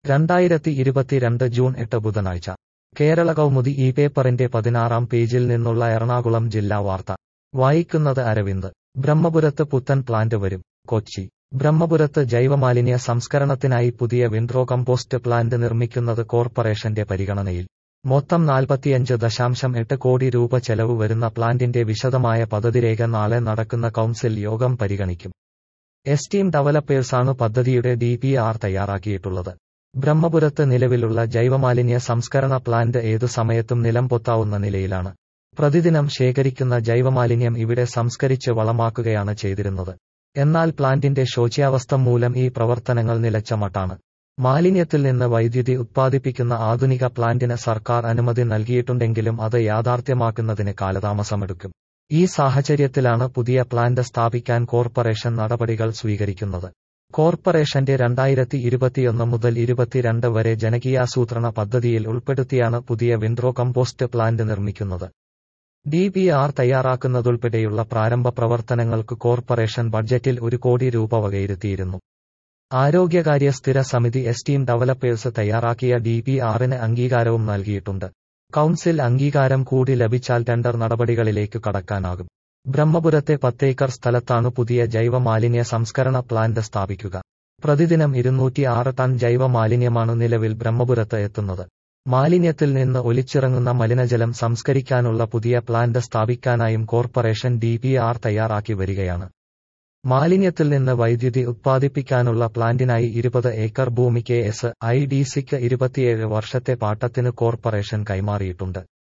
രണ്ടായിരത്തി ഇരുപത്തിരണ്ട് ജൂൺ എട്ട് ബുധനാഴ്ച കേരള കൗമുദി ഈ പേപ്പറിന്റെ പതിനാറാം പേജിൽ നിന്നുള്ള എറണാകുളം ജില്ലാ വാർത്ത വായിക്കുന്നത് അരവിന്ദ് ബ്രഹ്മപുരത്ത് പുത്തൻ പ്ലാന്റ് വരും കൊച്ചി ബ്രഹ്മപുരത്ത് ജൈവമാലിന്യ സംസ്കരണത്തിനായി പുതിയ വിൻഡ്രോ കമ്പോസ്റ്റ് പ്ലാന്റ് നിർമ്മിക്കുന്നത് കോർപ്പറേഷന്റെ പരിഗണനയിൽ മൊത്തം നാൽപ്പത്തിയഞ്ച് ദശാംശം എട്ട് കോടി രൂപ ചെലവ് വരുന്ന പ്ലാന്റിന്റെ വിശദമായ പദ്ധതിരേഖ നാളെ നടക്കുന്ന കൗൺസിൽ യോഗം പരിഗണിക്കും എസ്റ്റീം ഡെവലപ്പേഴ്സാണ് പദ്ധതിയുടെ ഡി പി ആർ തയ്യാറാക്കിയിട്ടുള്ളത് ബ്രഹ്മപുരത്ത് നിലവിലുള്ള ജൈവമാലിന്യ സംസ്കരണ പ്ലാന്റ് ഏതു സമയത്തും നിലംപൊത്താവുന്ന നിലയിലാണ് പ്രതിദിനം ശേഖരിക്കുന്ന ജൈവമാലിന്യം ഇവിടെ സംസ്കരിച്ച് വളമാക്കുകയാണ് ചെയ്തിരുന്നത് എന്നാൽ പ്ലാന്റിന്റെ ശോച്യാവസ്ഥ മൂലം ഈ പ്രവർത്തനങ്ങൾ നിലച്ച മട്ടാണ് മാലിന്യത്തിൽ നിന്ന് വൈദ്യുതി ഉത്പാദിപ്പിക്കുന്ന ആധുനിക പ്ലാന്റിന് സർക്കാർ അനുമതി നൽകിയിട്ടുണ്ടെങ്കിലും അത് യാഥാർത്ഥ്യമാക്കുന്നതിന് കാലതാമസമെടുക്കും ഈ സാഹചര്യത്തിലാണ് പുതിയ പ്ലാന്റ് സ്ഥാപിക്കാൻ കോർപ്പറേഷൻ നടപടികൾ സ്വീകരിക്കുന്നത് കോർപ്പറേഷന്റെ രണ്ടായിരത്തി ഇരുപത്തിയൊന്ന് മുതൽ ഇരുപത്തിരണ്ട് വരെ ജനകീയാസൂത്രണ പദ്ധതിയിൽ ഉൾപ്പെടുത്തിയാണ് പുതിയ വിൻഡ്രോ കമ്പോസ്റ്റ് പ്ലാന്റ് നിർമ്മിക്കുന്നത് ഡി പി ആർ തയ്യാറാക്കുന്നതുൾപ്പെടെയുള്ള പ്രാരംഭ പ്രവർത്തനങ്ങൾക്ക് കോർപ്പറേഷൻ ബഡ്ജറ്റിൽ ഒരു കോടി രൂപ വകയിരുത്തിയിരുന്നു ആരോഗ്യകാര്യ സ്ഥിര സമിതി എസ്റ്റീം ഡെവലപ്പേഴ്സ് തയ്യാറാക്കിയ ഡി പി ആറിന് അംഗീകാരവും നൽകിയിട്ടുണ്ട് കൗൺസിൽ അംഗീകാരം കൂടി ലഭിച്ചാൽ ടെൻഡർ നടപടികളിലേക്ക് കടക്കാനാകും ബ്രഹ്മപുരത്തെ പത്തേക്കർ സ്ഥലത്താണ് പുതിയ ജൈവ മാലിന്യ സംസ്കരണ പ്ലാന്റ് സ്ഥാപിക്കുക പ്രതിദിനം ഇരുന്നൂറ്റി ആറ് ടൺ ജൈവ മാലിന്യമാണ് നിലവിൽ ബ്രഹ്മപുരത്ത് എത്തുന്നത് മാലിന്യത്തിൽ നിന്ന് ഒലിച്ചിറങ്ങുന്ന മലിനജലം സംസ്കരിക്കാനുള്ള പുതിയ പ്ലാന്റ് സ്ഥാപിക്കാനായും കോർപ്പറേഷൻ ഡി പി ആർ തയ്യാറാക്കി വരികയാണ് മാലിന്യത്തിൽ നിന്ന് വൈദ്യുതി ഉത്പാദിപ്പിക്കാനുള്ള പ്ലാന്റിനായി ഇരുപത് ഏക്കർ ഭൂമി കെ എസ് ഐ ഡി സിക്ക് ഇരുപത്തിയേഴ് വർഷത്തെ പാട്ടത്തിന് കോർപ്പറേഷൻ കൈമാറിയിട്ടുണ്ട്